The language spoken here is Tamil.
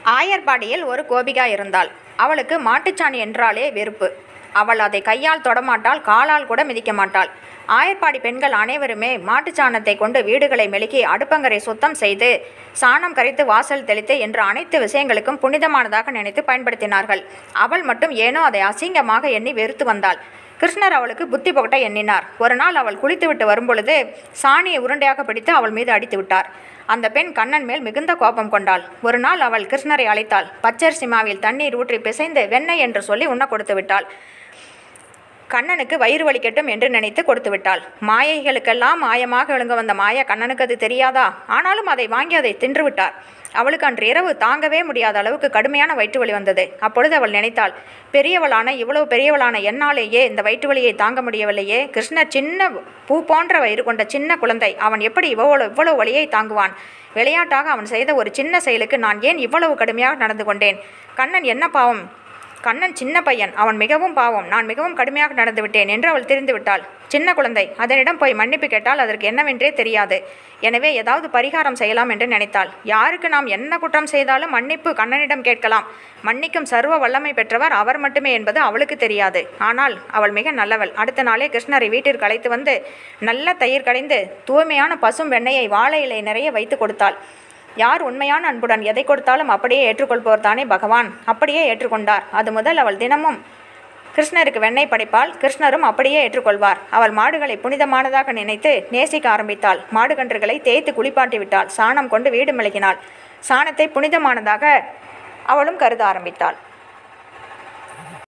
ஆயர்பாடியில் ஒரு கோபிகா இருந்தாள் அவளுக்கு மாட்டுச்சாணி என்றாலே வெறுப்பு அவள் அதை கையால் தொடமாட்டாள் காலால் கூட மிதிக்க மாட்டாள் ஆயர்பாடி பெண்கள் அனைவருமே மாட்டுச்சாணத்தை கொண்டு வீடுகளை மெழுகி அடுப்பங்கரை சுத்தம் செய்து சாணம் கரைத்து வாசல் தெளித்து என்ற அனைத்து விஷயங்களுக்கும் புனிதமானதாக நினைத்து பயன்படுத்தினார்கள் அவள் மட்டும் ஏனோ அதை அசிங்கமாக எண்ணி வெறுத்து வந்தாள் கிருஷ்ணர் அவளுக்கு புத்தி புகட்ட எண்ணினார் ஒரு நாள் அவள் குளித்துவிட்டு வரும்பொழுது சாணியை உருண்டையாக பிடித்து அவள் மீது அடித்து விட்டார் அந்த பெண் கண்ணன் மேல் மிகுந்த கோபம் கொண்டாள் ஒரு நாள் அவள் கிருஷ்ணரை அழைத்தாள் பச்சரிசி மாவில் தண்ணீர் ஊற்றி பிசைந்து வெண்ணெய் என்று சொல்லி உண்ண கொடுத்து விட்டாள் கண்ணனுக்கு வயிறு வலிக்கட்டும் என்று நினைத்து கொடுத்து விட்டாள் மாயைகளுக்கெல்லாம் மாயமாக விழுங்க வந்த மாயா கண்ணனுக்கு அது தெரியாதா ஆனாலும் அதை வாங்கி அதை தின்று விட்டார் அவளுக்கு அன்று இரவு தாங்கவே முடியாத அளவுக்கு கடுமையான வயிற்று வலி வந்தது அப்பொழுது அவள் நினைத்தாள் பெரியவளான இவ்வளவு பெரியவளான என்னாலேயே இந்த வயிற்று வலியை தாங்க முடியவில்லையே கிருஷ்ணர் சின்ன பூ போன்ற வயிறு கொண்ட சின்ன குழந்தை அவன் எப்படி இவ்வளவு இவ்வளவு வலியை தாங்குவான் விளையாட்டாக அவன் செய்த ஒரு சின்ன செயலுக்கு நான் ஏன் இவ்வளவு கடுமையாக நடந்து கொண்டேன் கண்ணன் என்ன பாவம் கண்ணன் சின்ன பையன் அவன் மிகவும் பாவம் நான் மிகவும் கடுமையாக நடந்து விட்டேன் என்று அவள் தெரிந்து விட்டாள் சின்ன குழந்தை அதனிடம் போய் மன்னிப்பு கேட்டால் அதற்கு என்னவென்றே தெரியாது எனவே ஏதாவது பரிகாரம் செய்யலாம் என்று நினைத்தாள் யாருக்கு நாம் என்ன குற்றம் செய்தாலும் மன்னிப்பு கண்ணனிடம் கேட்கலாம் மன்னிக்கும் சர்வ வல்லமை பெற்றவர் அவர் மட்டுமே என்பது அவளுக்கு தெரியாது ஆனால் அவள் மிக நல்லவள் அடுத்த நாளே கிருஷ்ணரை வீட்டிற்கு அழைத்து வந்து நல்ல தயிர் கடைந்து தூய்மையான பசும் வெண்ணெயை வாழை இலை நிறைய வைத்து கொடுத்தாள் யார் உண்மையான அன்புடன் எதை கொடுத்தாலும் அப்படியே ஏற்றுக்கொள்பவர் தானே பகவான் அப்படியே ஏற்றுக்கொண்டார் அது முதல் அவள் தினமும் கிருஷ்ணருக்கு வெண்ணெய் படைப்பால் கிருஷ்ணரும் அப்படியே ஏற்றுக்கொள்வார் அவள் மாடுகளை புனிதமானதாக நினைத்து நேசிக்க ஆரம்பித்தாள் மாடுகன்றுகளை தேய்த்து குளிப்பாட்டி விட்டாள் சாணம் கொண்டு வீடு மெழுகினாள் சாணத்தை புனிதமானதாக அவளும் கருத ஆரம்பித்தாள்